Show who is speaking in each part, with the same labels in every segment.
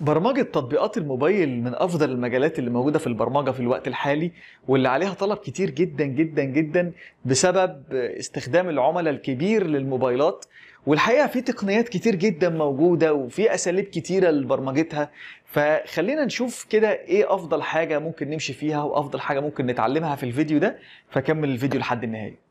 Speaker 1: برمجة تطبيقات الموبايل من أفضل المجالات اللي موجودة في البرمجة في الوقت الحالي واللي عليها طلب كتير جدا جدا جدا بسبب استخدام العملاء الكبير للموبايلات والحقيقة في تقنيات كتير جدا موجودة وفي أساليب كتيرة لبرمجتها فخلينا نشوف كده إيه أفضل حاجة ممكن نمشي فيها وأفضل حاجة ممكن نتعلمها في الفيديو ده فكمل الفيديو لحد النهاية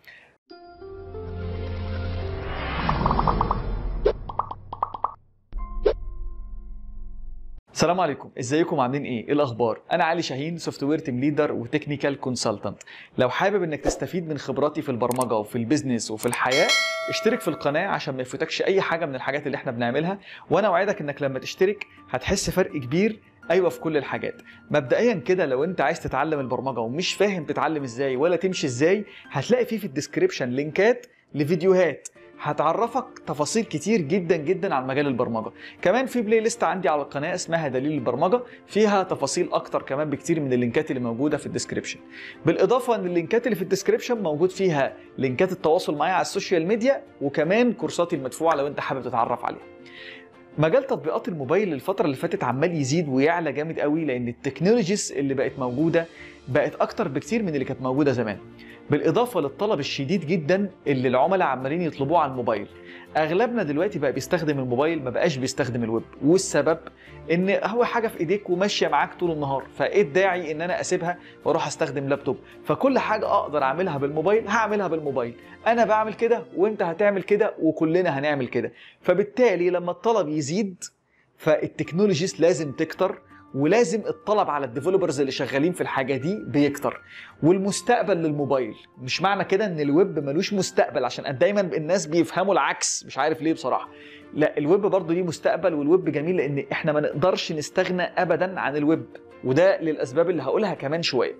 Speaker 1: السلام عليكم ازيكم عاملين ايه ايه الاخبار انا علي شاهين سوفت وير تيم ليدر وتكنيكال كونسلتنت لو حابب انك تستفيد من خبراتي في البرمجه وفي البيزنس وفي الحياه اشترك في القناه عشان ما يفوتكش اي حاجه من الحاجات اللي احنا بنعملها وانا اوعدك انك لما تشترك هتحس فرق كبير ايوه في كل الحاجات مبدئيا كده لو انت عايز تتعلم البرمجه ومش فاهم تتعلم ازاي ولا تمشي ازاي هتلاقي فيه في الديسكريبشن لينكات لفيديوهات هتعرفك تفاصيل كتير جدا جدا عن مجال البرمجه كمان في بلاي ليست عندي على القناه اسمها دليل البرمجه فيها تفاصيل اكتر كمان بكتير من اللينكات اللي موجوده في الديسكريبشن بالاضافه ان اللينكات اللي في الديسكريبشن موجود فيها لينكات التواصل معايا على السوشيال ميديا وكمان كورساتي المدفوعه لو انت حابب تتعرف عليها مجال تطبيقات الموبايل الفترة اللي فاتت عمال يزيد ويعلى جامد قوي لأن التكنولوجيز اللي بقت موجودة بقت أكتر بكتير من اللي كانت موجودة زمان بالإضافة للطلب الشديد جدا اللي العملاء عمالين يطلبوه على الموبايل أغلبنا دلوقتي بقى بيستخدم الموبايل ما بقاش بيستخدم الويب والسبب إن هو حاجة في إيديك وماشية معاك طول النهار فإيه الداعي إن أنا أسيبها وأروح أستخدم لابتوب فكل حاجة أقدر أعملها بالموبايل هعملها بالموبايل أنا بعمل كده وأنت هتعمل كده وكلنا هنعمل كده فبالتالي لما الطلب يزيد فالتكنولوجيز لازم تكتر ولازم الطلب على الديفلوبرز اللي شغالين في الحاجه دي بيكتر والمستقبل للموبايل مش معنى كده ان الويب ملوش مستقبل عشان دايما الناس بيفهموا العكس مش عارف ليه بصراحه لا الويب برضه ليه مستقبل والويب جميل لان احنا ما نقدرش نستغنى ابدا عن الويب وده للاسباب اللي هقولها كمان شويه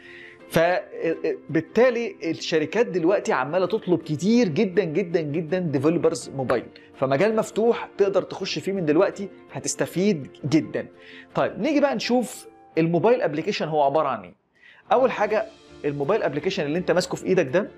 Speaker 1: فبالتالي الشركات دلوقتي عماله تطلب كتير جدا جدا جدا ديفلوبرز موبايل فمجال مفتوح تقدر تخش فيه من دلوقتي هتستفيد جدا طيب نيجي بقى نشوف الموبايل ابلكيشن هو عباره عن ايه اول حاجه الموبايل ابلكيشن اللي انت ماسكه في ايدك ده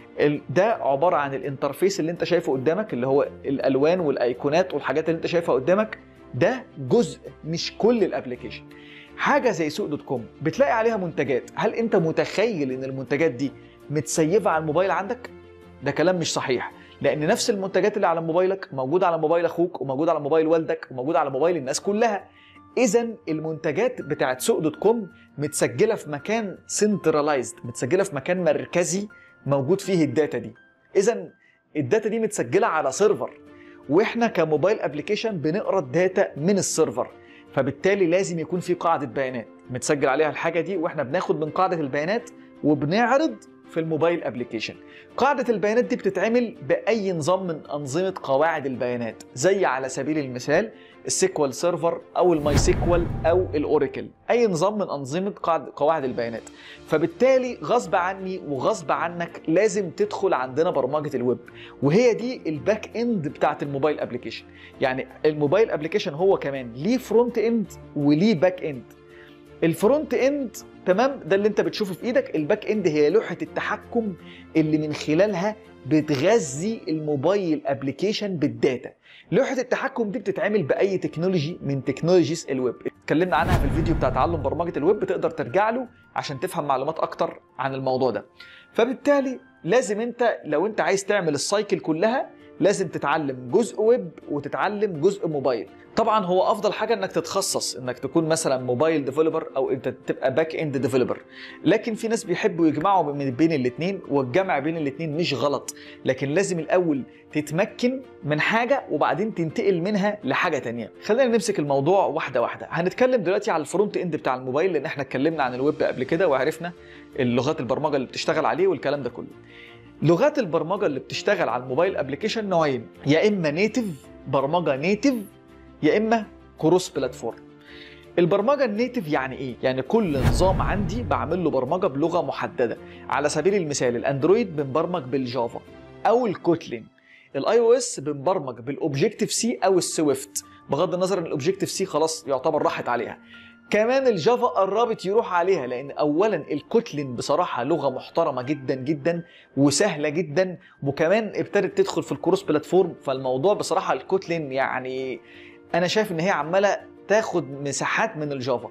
Speaker 1: ده عباره عن الانترفيس اللي انت شايفه قدامك اللي هو الالوان والايقونات والحاجات اللي انت شايفها قدامك ده جزء مش كل الابلكيشن حاجه زي سوق دوت كوم بتلاقي عليها منتجات هل انت متخيل ان المنتجات دي متسيفه على الموبايل عندك ده كلام مش صحيح لان نفس المنتجات اللي على موبايلك موجوده على موبايل اخوك وموجوده على موبايل والدك وموجوده على موبايل الناس كلها اذا المنتجات بتاعت سوق دوت كوم متسجله في مكان سنترلايزد متسجله في مكان مركزي موجود فيه الداتا دي اذا الداتا دي متسجله على سيرفر واحنا كموبايل ابلكيشن بنقرا الداتا من السيرفر فبالتالي لازم يكون في قاعده بيانات متسجل عليها الحاجه دي واحنا بناخد من قاعده البيانات وبنعرض في الموبايل ابلكيشن قاعده البيانات دي بتتعمل باي نظام من انظمه قواعد البيانات زي على سبيل المثال السيكوال سيرفر او الماي سيكوال او الاوراكل اي نظام من انظمه قواعد البيانات فبالتالي غصب عني وغصب عنك لازم تدخل عندنا برمجه الويب وهي دي الباك اند بتاعت الموبايل ابلكيشن يعني الموبايل ابلكيشن هو كمان ليه فرونت اند وليه باك اند الفرونت اند تمام ده اللي انت بتشوفه في ايدك الباك اند هي لوحه التحكم اللي من خلالها بتغذي الموبايل ابلكيشن بالداتا لوحه التحكم دي بتتعمل باي تكنولوجي من تكنولوجيز الويب اتكلمنا عنها في الفيديو بتاع تعلم برمجه الويب تقدر ترجع له عشان تفهم معلومات اكتر عن الموضوع ده فبالتالي لازم انت لو انت عايز تعمل السايكل كلها لازم تتعلم جزء ويب وتتعلم جزء موبايل طبعا هو افضل حاجه انك تتخصص انك تكون مثلا موبايل ديفلوبر او انت تبقى باك اند ديفلوبر لكن في ناس بيحبوا يجمعوا بين الاثنين والجمع بين الاثنين مش غلط لكن لازم الاول تتمكن من حاجه وبعدين تنتقل منها لحاجه تانية خلينا نمسك الموضوع واحده واحده هنتكلم دلوقتي على الفرونت اند بتاع الموبايل لان احنا اتكلمنا عن الويب قبل كده وعرفنا اللغات البرمجه اللي بتشتغل عليه والكلام ده كله لغات البرمجه اللي بتشتغل على الموبايل ابلكيشن نوعين يا اما نيتف برمجه نيتف يا اما كروس بلاتفورم البرمجه النيتف يعني ايه يعني كل نظام عندي بعمل له برمجه بلغه محدده على سبيل المثال الاندرويد بنبرمج بالجافا او الكوتلين الاي او اس بنبرمج بالاوبجيكتيف سي او السويفت بغض النظر ان الاوبجيكتيف سي خلاص يعتبر راحت عليها كمان الجافا قربت يروح عليها لان اولا الكوتلين بصراحه لغه محترمه جدا جدا وسهله جدا وكمان ابتدت تدخل في الكروس بلاتفورم فالموضوع بصراحه الكوتلين يعني انا شايف ان هي عماله تاخد مساحات من الجافا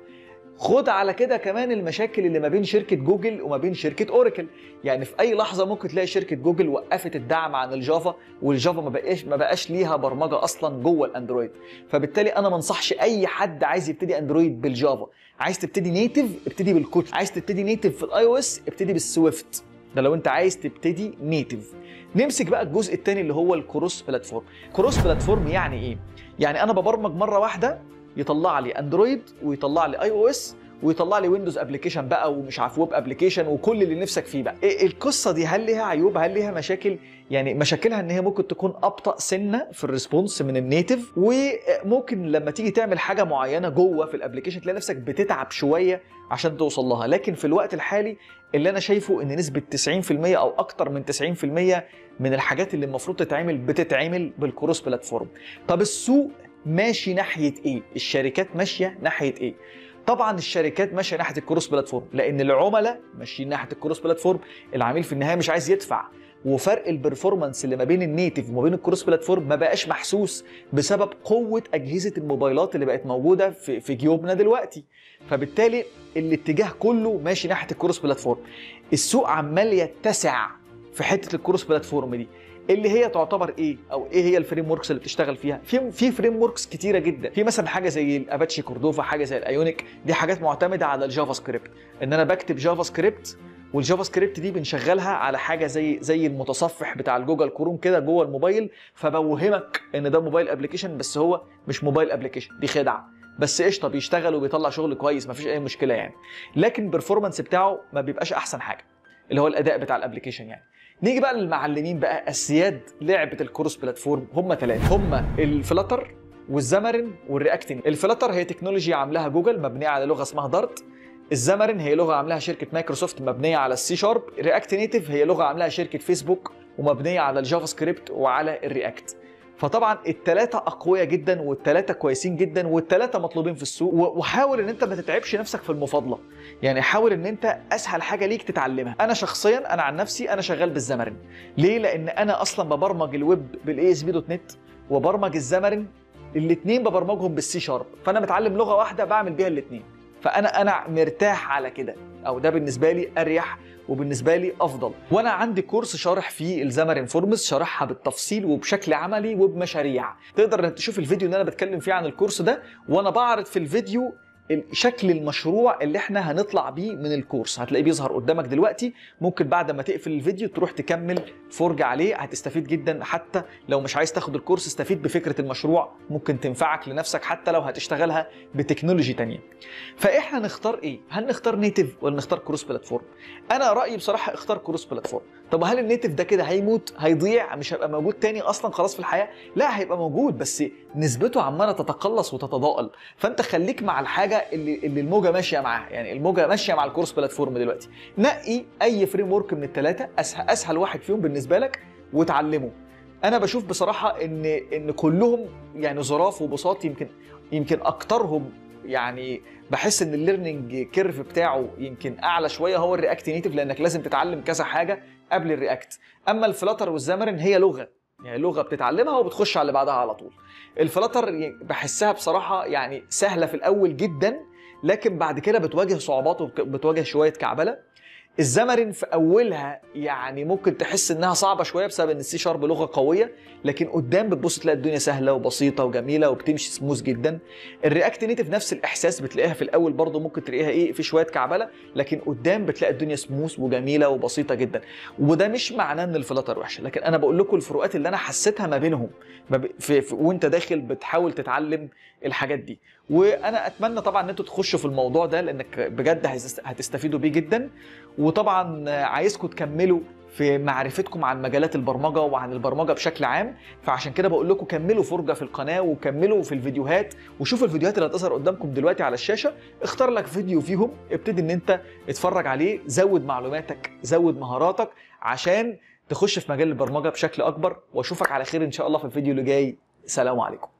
Speaker 1: خد على كده كمان المشاكل اللي ما بين شركه جوجل وما بين شركه اوراكل يعني في اي لحظه ممكن تلاقي شركه جوجل وقفت الدعم عن الجافا والجافا ما بقاش ما بقاش ليها برمجه اصلا جوه الاندرويد فبالتالي انا ما انصحش اي حد عايز يبتدي اندرويد بالجافا عايز تبتدي نيتف ابتدي بالكوتش عايز تبتدي نيتف في الاي او اس ابتدي بالسويفت ده لو انت عايز تبتدي نيتف نمسك بقى الجزء الثاني اللي هو الكروس بلاتفورم كروس بلاتفورم يعني ايه يعني انا ببرمج مره واحده يطلع لي اندرويد ويطلع لي اي او اس ويطلع لي ويندوز ابلكيشن بقى ومش عارف ويب ابلكيشن وكل اللي نفسك فيه بقى إيه القصه دي هل ليها عيوب هل ليها مشاكل يعني مشاكلها ان هي ممكن تكون ابطا سنه في الريسبونس من النيتف وممكن لما تيجي تعمل حاجه معينه جوه في الابلكيشن تلاقي نفسك بتتعب شويه عشان توصل لها لكن في الوقت الحالي اللي انا شايفه ان نسبه 90% او اكتر من 90% من الحاجات اللي المفروض تتعمل بتتعمل بالكروس بلاتفورم طب السوق ماشي ناحيه ايه الشركات ماشيه ناحيه ايه طبعا الشركات ماشيه ناحيه الكروس بلاتفورم لان العملاء ماشيين ناحيه الكروس بلاتفورم العميل في النهايه مش عايز يدفع وفرق البرفورمانس اللي ما بين النيتف وما بين الكروس بلاتفورم ما بقاش محسوس بسبب قوه اجهزه الموبايلات اللي بقت موجوده في في جيوبنا دلوقتي فبالتالي الاتجاه كله ماشي ناحيه الكروس بلاتفورم السوق عمال يتسع في حته الكروس بلاتفورم دي اللي هي تعتبر ايه او ايه هي الفريم وركس اللي بتشتغل فيها في في فريم وركس كتيره جدا في مثلا حاجه زي الاباتشي كوردوفا حاجه زي الايونيك دي حاجات معتمده على الجافا سكريبت ان انا بكتب جافا سكريبت والجافا سكريبت دي بنشغلها على حاجه زي زي المتصفح بتاع الجوجل كروم كده جوه الموبايل فبوهمك ان ده موبايل ابلكيشن بس هو مش موبايل ابلكيشن دي خدعه بس قشطه بيشتغل وبيطلع شغل كويس مفيش اي مشكله يعني لكن البرفورمانس بتاعه ما بيبقاش احسن حاجه اللي هو الاداء بتاع الابلكيشن يعني نيجي بقى للمعلمين بقى اسياد لعبه الكروس بلاتفورم هم ثلاثه هم الفلاتر والزمرن والرياكتنج الفلاتر هي تكنولوجيا عاملاها جوجل مبنيه على لغه اسمها دارت الزمرن هي لغه عاملاها شركه مايكروسوفت مبنيه على السي شارب رياكت نيتف هي لغه عاملاها شركه فيسبوك ومبنيه على الجافا سكريبت وعلى الرياكت فطبعا الثلاثه اقوياء جدا والثلاثه كويسين جدا والثلاثه مطلوبين في السوق وحاول ان انت ما تتعبش نفسك في المفاضله يعني حاول ان انت اسهل حاجه ليك تتعلمها انا شخصيا انا عن نفسي انا شغال بالزمرن ليه لان انا اصلا ببرمج الويب بالاي اس بي دوت نت وبرمج الزمرن الاثنين ببرمجهم بالسي شارب فانا متعلم لغه واحده بعمل بيها الاثنين فانا انا مرتاح على كده او ده بالنسبه لي اريح وبالنسبه لي افضل وانا عندي كورس شارح فيه الزمرين فورمز شارحها بالتفصيل وبشكل عملي وبمشاريع تقدر انك تشوف الفيديو اللي انا بتكلم فيه عن الكورس ده وانا بعرض في الفيديو شكل المشروع اللي احنا هنطلع بيه من الكورس هتلاقيه بيظهر قدامك دلوقتي ممكن بعد ما تقفل الفيديو تروح تكمل فرجة عليه هتستفيد جدا حتى لو مش عايز تاخد الكورس استفيد بفكرة المشروع ممكن تنفعك لنفسك حتى لو هتشتغلها بتكنولوجي تانية فاحنا نختار ايه هل نختار نيتف ولا نختار كروس بلاتفورم انا رايي بصراحه اختار كروس بلاتفورم طب هل النيتف ده كده هيموت هيضيع مش هيبقى موجود تاني اصلا خلاص في الحياه لا هيبقى موجود بس نسبته عماله تتقلص وتتضاءل فانت خليك مع الحاجه اللي اللي الموجه ماشيه معاها يعني الموجه ماشيه مع الكورس بلاتفورم دلوقتي نقي اي فريم ورك من الثلاثه اسهل اسهل واحد فيهم بالنسبه لك وتعلمه انا بشوف بصراحه ان ان كلهم يعني ظراف وبساط يمكن يمكن اكترهم يعني بحس ان الليرنينج كيرف بتاعه يمكن اعلى شويه هو الرياكت نيتف لانك لازم تتعلم كذا حاجه قبل الرياكت اما الفلاتر والزمرن هي لغه يعني لغه بتتعلمها وبتخش على اللي بعدها على طول الفلاتر بحسها بصراحه يعني سهله في الاول جدا لكن بعد كده بتواجه صعوبات وبتواجه شويه كعبله الزمرن في اولها يعني ممكن تحس انها صعبه شويه بسبب ان السي شارب لغه قويه لكن قدام بتبص تلاقي الدنيا سهله وبسيطه وجميله وبتمشي سموث جدا الرياكت نيتف نفس الاحساس بتلاقيها في الاول برضه ممكن تلاقيها ايه في شويه كعبله لكن قدام بتلاقي الدنيا سموث وجميله وبسيطه جدا وده مش معناه ان الفلاتر وحشه لكن انا بقول لكم الفروقات اللي انا حسيتها ما بينهم في في وانت داخل بتحاول تتعلم الحاجات دي وانا اتمنى طبعا ان انتوا تخشوا في الموضوع ده لانك بجد هتستفيدوا بيه جدا وطبعا عايزكم تكملوا في معرفتكم عن مجالات البرمجه وعن البرمجه بشكل عام فعشان كده بقول لكم كملوا فرجه في القناه وكملوا في الفيديوهات وشوفوا الفيديوهات اللي هتظهر قدامكم دلوقتي على الشاشه اختار لك فيديو فيهم ابتدي ان انت اتفرج عليه زود معلوماتك زود مهاراتك عشان تخش في مجال البرمجه بشكل اكبر واشوفك على خير ان شاء الله في الفيديو اللي جاي سلام عليكم